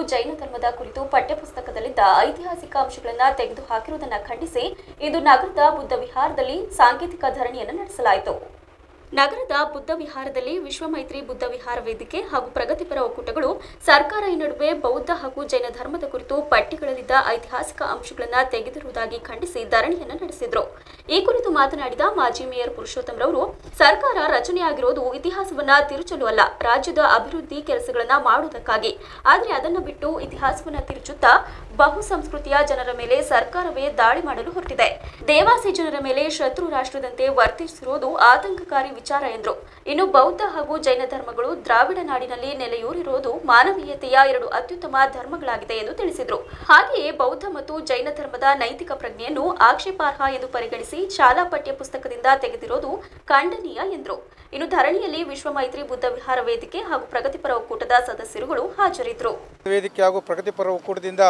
ಜೈನ ಧರ್ಮದ ಕುರಿತು ಪಠ್ಯಪುಸ್ತಕದಲ್ಲಿದ್ದ ಐತಿಹಾಸಿಕ ಅಂಶಗಳನ್ನು ತೆಗೆದುಹಾಕಿರುವುದನ್ನು ಖಂಡಿಸಿ ಇಂದು ನಗರದ ಬುದ್ಧ ವಿಹಾರದಲ್ಲಿ ಸಾಂಕೇತಿಕ ಧರಣಿಯನ್ನು ನಡೆಸಲಾಯಿತು ನಗರದ ಬುದ್ಧ ವಿಹಾರದಲ್ಲಿ ವಿಶ್ವಮೈತ್ರಿ ಬುದ್ಧ ವಿಹಾರ ವೇದಿಕೆ ಹಾಗೂ ಪ್ರಗತಿಪರ ಒಕ್ಕೂಟಗಳು ಸರ್ಕಾರ ಈ ನಡುವೆ ಬೌದ್ಧ ಹಾಗೂ ಜೈನ ಧರ್ಮದ ಕುರಿತು ಪಟ್ಟಿಗಳಲ್ಲಿದ್ದ ಐತಿಹಾಸಿಕ ಅಂಶಗಳನ್ನು ತೆಗೆದಿರುವುದಾಗಿ ಖಂಡಿಸಿ ಧರಣಿಯನ್ನು ನಡೆಸಿದರು ಈ ಕುರಿತು ಮಾತನಾಡಿದ ಮಾಜಿ ಮೇಯರ್ ಪುರುಷೋತ್ತಮ್ ರವರು ಸರ್ಕಾರ ರಚನೆಯಾಗಿರೋದು ಇತಿಹಾಸವನ್ನ ತಿರುಚಲು ಅಲ್ಲ ರಾಜ್ಯದ ಅಭಿವೃದ್ಧಿ ಕೆಲಸಗಳನ್ನ ಮಾಡುವುದಕ್ಕಾಗಿ ಆದರೆ ಅದನ್ನು ಬಿಟ್ಟು ಇತಿಹಾಸವನ್ನ ತಿರುಚುತ್ತಾ ಬಹು ಸಂಸ್ಕೃತಿಯ ಜನರ ಮೇಲೆ ಸರ್ಕಾರವೇ ದಾಳಿ ಮಾಡಲು ಹೊರಟಿದೆ ದೇವಾಸಿ ಜನರ ಮೇಲೆ ಶತ್ರು ರಾಷ್ಟ್ರದಂತೆ ವರ್ತಿಸಿರುವುದು ಆತಂಕಕಾರಿ ವಿಚಾರ ಎಂದರು ಇನ್ನು ಬೌದ್ಧ ಹಾಗೂ ಜೈನ ಧರ್ಮಗಳು ದ್ರಾವಿಡ ನಾಡಿನಲ್ಲಿ ನೆಲೆಯೂರಿರುವುದು ಮಾನವೀಯತೆಯ ಎರಡು ಅತ್ಯುತ್ತಮ ಧರ್ಮಗಳಾಗಿದೆ ಎಂದು ತಿಳಿಸಿದರು ಹಾಗೆಯೇ ಬೌದ್ಧ ಮತ್ತು ಜೈನ ಧರ್ಮದ ನೈತಿಕ ಪ್ರಜ್ಞೆಯನ್ನು ಆಕ್ಷೇಪಾರ್ಹ ಎಂದು ಪರಿಗಣಿಸಿ ಶಾಲಾ ಪಠ್ಯ ಪುಸ್ತಕದಿಂದ ತೆಗೆದಿರೋದು ಖಂಡನೀಯ ಎಂದರು ಇನ್ನು ಧರಣಿಯಲ್ಲಿ ವಿಶ್ವ ಮೈತ್ರಿ ಬುದ್ಧ ವಿಹಾರ ವೇದಿಕೆ ಹಾಗೂ ಪ್ರಗತಿಪರ ಒಕ್ಕೂಟದ ಸದಸ್ಯರುಗಳು ಹಾಜರಿದ್ದರು ವೇದಿಕೆ ಹಾಗೂ ಪ್ರಗತಿಪರ ಒಕ್ಕೂಟದಿಂದ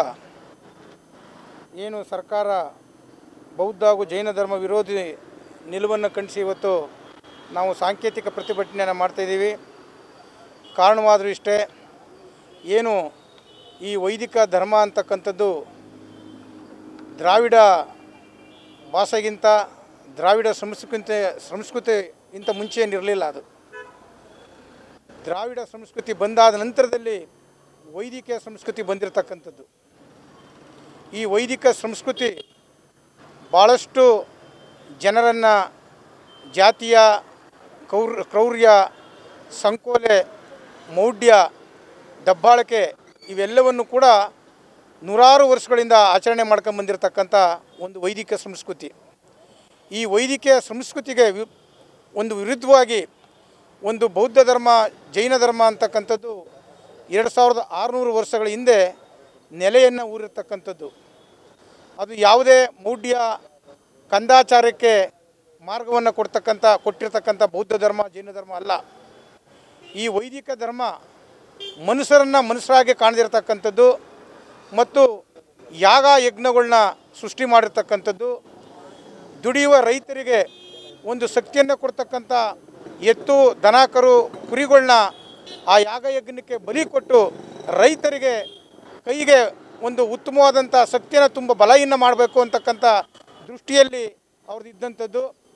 ಏನು ಸರ್ಕಾರ ಬೌದ್ಧ ಹಾಗೂ ಜೈನ ಧರ್ಮ ವಿರೋಧಿ ನಿಲುವನ್ನು ಖಂಡಿಸಿ ಇವತ್ತು ನಾವು ಸಾಂಕೇತಿಕ ಪ್ರತಿಭಟನೆಯನ್ನು ಮಾಡ್ತಾಯಿದ್ದೀವಿ ಕಾರಣವಾದರೂ ಇಷ್ಟೇ ಏನು ಈ ವೈದಿಕ ಧರ್ಮ ಅಂತಕ್ಕಂಥದ್ದು ದ್ರಾವಿಡ ಭಾಷೆಗಿಂತ ದ್ರಾವಿಡ ಸಂಸ್ಕೃತಿ ಸಂಸ್ಕೃತಿಗಿಂತ ಮುಂಚೆ ಏನಿರಲಿಲ್ಲ ಅದು ದ್ರಾವಿಡ ಸಂಸ್ಕೃತಿ ಬಂದಾದ ನಂತರದಲ್ಲಿ ವೈದಿಕ ಸಂಸ್ಕೃತಿ ಬಂದಿರತಕ್ಕಂಥದ್ದು ಈ ವೈದಿಕ ಸಂಸ್ಕೃತಿ ಭಾಳಷ್ಟು ಜನರನ್ನು ಜಾತಿಯ ಕೌರ್ ಕ್ರೌರ್ಯ ಸಂಕೋಲೆ ಮೌಢ್ಯ ದಬ್ಬಾಳಿಕೆ ಇವೆಲ್ಲವನ್ನು ಕೂಡ ನೂರಾರು ವರ್ಷಗಳಿಂದ ಆಚರಣೆ ಮಾಡ್ಕೊಂಡು ಬಂದಿರತಕ್ಕಂಥ ಒಂದು ವೈದಿಕ ಸಂಸ್ಕೃತಿ ಈ ವೈದಿಕ ಸಂಸ್ಕೃತಿಗೆ ವಿ ಒಂದು ವಿರುದ್ಧವಾಗಿ ಒಂದು ಬೌದ್ಧ ಧರ್ಮ ಜೈನ ಧರ್ಮ ಅಂತಕ್ಕಂಥದ್ದು ಎರಡು ಸಾವಿರದ ಆರುನೂರು ವರ್ಷಗಳ ಹಿಂದೆ ನೆಲೆಯನ್ನು ಊರಿರ್ತಕ್ಕಂಥದ್ದು ಅದು ಯಾವುದೇ ಮೌಢ್ಯ ಕಂದಾಚಾರಕ್ಕೆ ಮಾರ್ಗವನ್ನು ಕೊಡ್ತಕ್ಕಂಥ ಕೊಟ್ಟಿರ್ತಕ್ಕಂಥ ಬೌದ್ಧ ಧರ್ಮ ಜೈನ ಧರ್ಮ ಅಲ್ಲ ಈ ವೈದಿಕ ಧರ್ಮ ಮನುಷ್ಯರನ್ನು ಮನುಷ್ಯರಾಗಿ ಕಾಣದಿರ್ತಕ್ಕಂಥದ್ದು ಮತ್ತು ಯಾಗ ಯಜ್ಞಗಳನ್ನ ಸೃಷ್ಟಿ ಮಾಡಿರ್ತಕ್ಕಂಥದ್ದು ದುಡಿಯುವ ರೈತರಿಗೆ ಒಂದು ಶಕ್ತಿಯನ್ನು ಕೊಡ್ತಕ್ಕಂಥ ಎತ್ತು ದನಕರು ಕುರಿಗಳನ್ನ ಆ ಯಾಗ ಯಜ್ಞಕ್ಕೆ ಬಲಿ ಕೊಟ್ಟು ರೈತರಿಗೆ ಕೈಗೆ ಒಂದು ಉತ್ತಮವಾದಂಥ ಶಕ್ತಿಯನ್ನು ತುಂಬ ಬಲವನ್ನು ಮಾಡಬೇಕು ಅಂತಕ್ಕಂಥ ದೃಷ್ಟಿಯಲ್ಲಿ ಅವ್ರದ್ದು ಇದ್ದಂಥದ್ದು